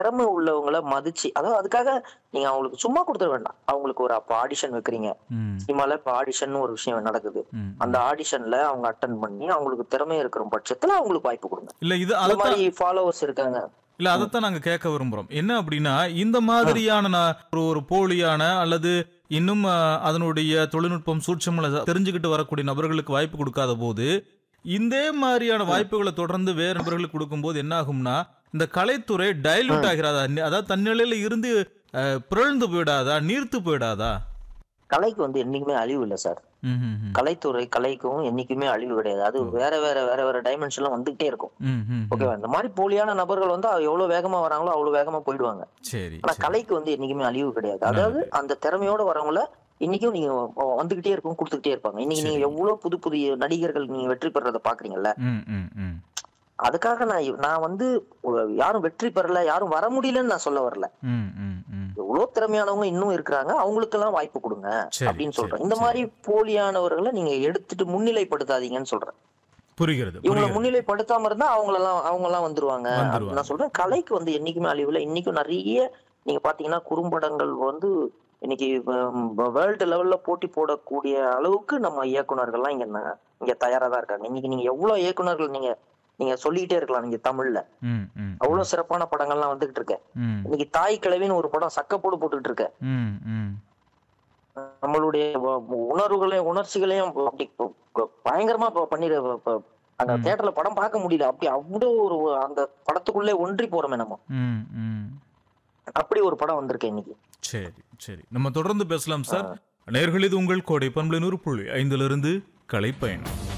திறமை உள்ளவங்கள மதிச்சு அதாவது அதுக்காக நீங்க அவங்களுக்கு சும்மா கொடுத்துட வேண்டாம் அவங்களுக்கு ஒரு அப்ப ஆடிஷன் வைக்கிறீங்க ம், சினிமால இப்ப ஆடிஷன் ஒரு விஷயம் நடக்குது ம். அந்த ஆடிஷன்ல அவங்க அட்டன் பண்ணி அவங்களுக்கு திறமை இருக்கிற பட்சத்துல அவங்களுக்கு வாய்ப்பு கொடுங்க இல்ல இது அந்த அதைத்தான் மாதிரி ஃபாலோவர்ஸ் இருக்காங்க இல்ல அதைத்தான் நாங்க கேட்க விரும்புறோம் என்ன அப்படின்னா இந்த மாதிரியான நா- ஒரு ஒரு போலியான அல்லது இன்னும் அஹ், அதனுடைய தொழில்நுட்பம் சூட்சங்களை தெரிஞ்சுக்கிட்டு வரக்கூடிய நபர்களுக்கு வாய்ப்பு கொடுக்காத போது இந்த மாதிரியான வாய்ப்புகளை தொடர்ந்து வேற நபர்களுக்கு கொடுக்கும்போது என்ன ஆகும்னா இந்த கலைத்துறை டைல்யூட் ஆகிறாதா நி- அதாவது தன்னிலையில இருந்து அஹ், பிறழ்ந்து போயிடாதா நீர்த்து போயிடாதா கலைக்கு வந்து என்னைக்குமே அழிவு இல்லை சார் ம், ம், ம். கலைத்துறை கலைக்கும் என்னைக்குமே அழிவு கிடையாது அது வேற வேற வேற வேற டைமென்ஷன்லாம் வந்துகிட்டே இருக்கும் ம், ம், ம். ஓகேவா இந்த மாதிரி போலியான நபர்கள் வந்து எவ்வளவு வேகமா வராங்களோ அவ்வளவு வேகமா போயிடுவாங்க சரி ஆனா சரி. கலைக்கு வந்து என்னைக்குமே அழிவு கிடையாது அதாவது அந்த திறமையோட வரவங்கள இன்னைக்கும் நீங்க வ- வந்துகிட்டே இருக்கும் கொடுத்துக்கிட்டே இருப்பாங்க இன்னைக்கு நீங்க எவ்வளவு புது புது நடிகர்கள் நீங்க வெற்றி பெறத பாக்குறீங்கல்ல ம், ம், ம். அதுக்காக நான் இ- நான் வந்து ஒ- யாரும் வெற்றி பெறல யாரும் வர முடியலன்னு நான் சொல்ல வரல ம், ம், ம். எவ்வளவு திறமையானவங்க இன்னும் இருக்கிறாங்க அவங்களுக்கெல்லாம் வாய்ப்பு கொடுங்க சரி, அப்படின்னு சரி, சொல்றேன் இந்த சரி. மாதிரி போலியானவர்களை நீங்க எடுத்துட்டு முன்னிலைப்படுத்தாதீங்கன்னு சொல்றேன் புரிகிறது இவங்களை புரிகிறது முன்னிலைப்படுத்தாம இருந்தா அவங்க எல்லாம் அவங்க எல்லாம் வந்துருவாங்க வந்துருவாங்க. அப்படின்னு நான் சொல்றேன் கலைக்கு வந்து என்னைக்குமே அழிவுல இன்னைக்கும் நிறைய நீங்க பாத்தீங்கன்னா குறும்படங்கள் வந்து இன்னைக்கு வேர்ல்டு லெவல்ல போட்டி போடக்கூடிய அளவுக்கு நம்ம இயக்குனர்கள்லாம் இங்க ந- இங்க தயாரா தான் இருக்காங்க இன்னைக்கு நீங்க எவ்வளவு இயக்குனர்கள் நீங்க நீங்க சொல்லிக்கிட்டே இருக்கலாம் நீங்க தமிழ்ல ம், ம், அவ்வளவு சிறப்பான படங்கள்லாம் வந்துகிட்டு இருக்கு ம், இன்னைக்கு தாய் கிழவின்னு ஒரு படம் சக்கப்போடு போட்டுக்கிட்டு இருக்கு ம், ம். நம்மளுடைய வ- உணர்வுகளையும் உணர்ச்சிகளையும் அப்படி ப- ப- பயங்கரமா ப- பண்ணிரு ப- அங்க தியேட்டர்ல படம் பார்க்க முடியல அப்படி அவ்வளவு ஒரு அந்த படத்துக்குள்ளே ஒன்றி போறோமே நம்ம ம், ம். அப்படி ஒரு படம் வந்திருக்கு இன்னைக்கு சரி சரி நம்ம தொடர்ந்து பேசலாம் சார் நேர்கள் இது உங்கள் கோடை பண்பலை நூறு புள்ளி ஐந்திலிருந்து கலைப்பயணம்